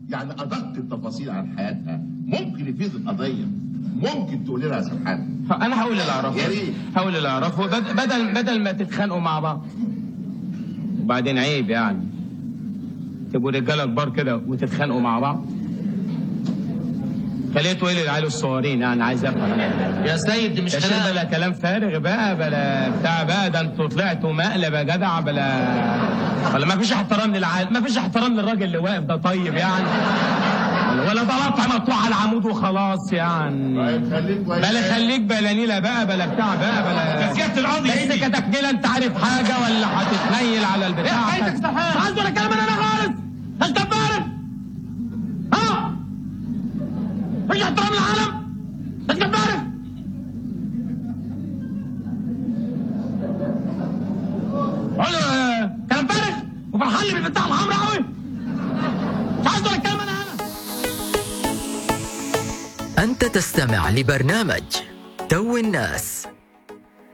يعني ادق التفاصيل عن حياتها ممكن يفيد القضيه ممكن تقول لنا يا سبحان انا هقول اللي اعرفه يا ريت. هقول اللي اعرفه بد- بدل بدل ما تتخانقوا مع بعض وبعدين عيب يعني تبقوا رجاله كبار كده وتتخانقوا مع بعض خليته ايه للعيال الصغيرين يعني عايز افهم يعني يا سيد دي مش يا شيخ خناقه بلا كلام فارغ بقى بلا بتاع بقى ده انتوا طلعتوا مقلب يا جدع بلا ولا ما فيش احترام للعيال ما فيش احترام للراجل اللي واقف ده طيب يعني ولا ده قطع مقطوع على العمود وخلاص يعني طيب خليك كويس بلا خليك بلا نيلة بقى بلا بتاع بقى بلا سيادة القاضي لسه سيدي. كتكنيلة انت عارف حاجة ولا هتتنيل على البتاع إيه حكايتك سرحان؟ مش عايز ولا كلام انا خالص انت بارد ها مش احترام العالم انت بارد قول له كلام فارغ وفرحان لي بالبتاع الحمراء قوي مش عايز ولا كلام انا هنا أنت تستمع لبرنامج تو الناس